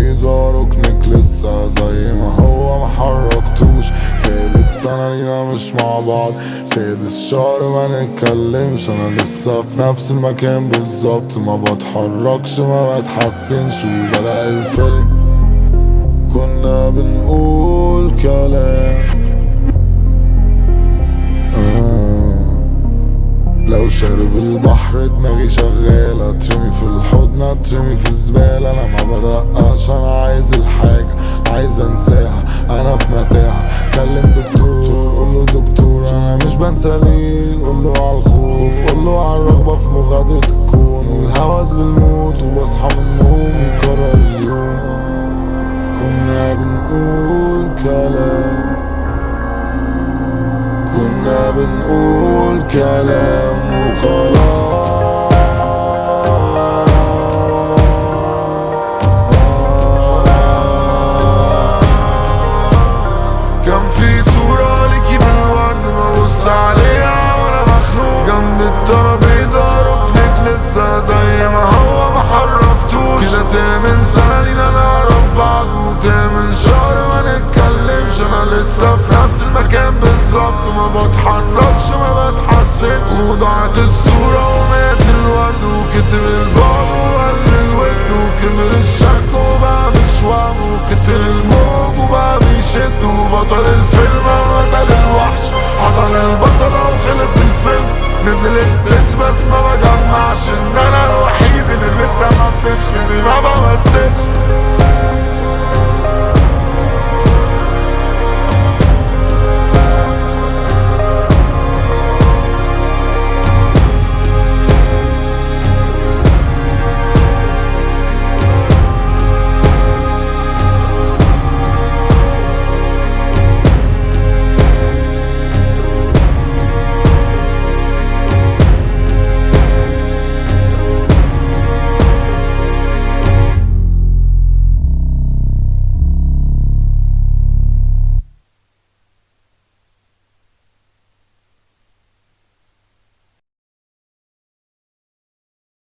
فيزا ركنك لسه زي ما هو محركتوش تالت سنة لينا مش مع بعض سادس شهر ما نتكلمش انا لسه في نفس المكان بالظبط ما بتحركش ما بتحسنش وبدأ الفيلم كنا بنقول كلام آه. لو شرب البحر دماغي شغالة ترمي في الحضن ترمي في الزبالة انا ما بدققش انا عايز الحاجة عايز انساها انا في متاهة كلم دكتور قوله دكتور انا مش بنسى ليه قوله على الخوف قوله على الرغبة في مغادرة الكون والهوس بالموت وبصحى من النوم يكرر اليوم كنا بنقول كلام كنا بنقول كلام وخلاص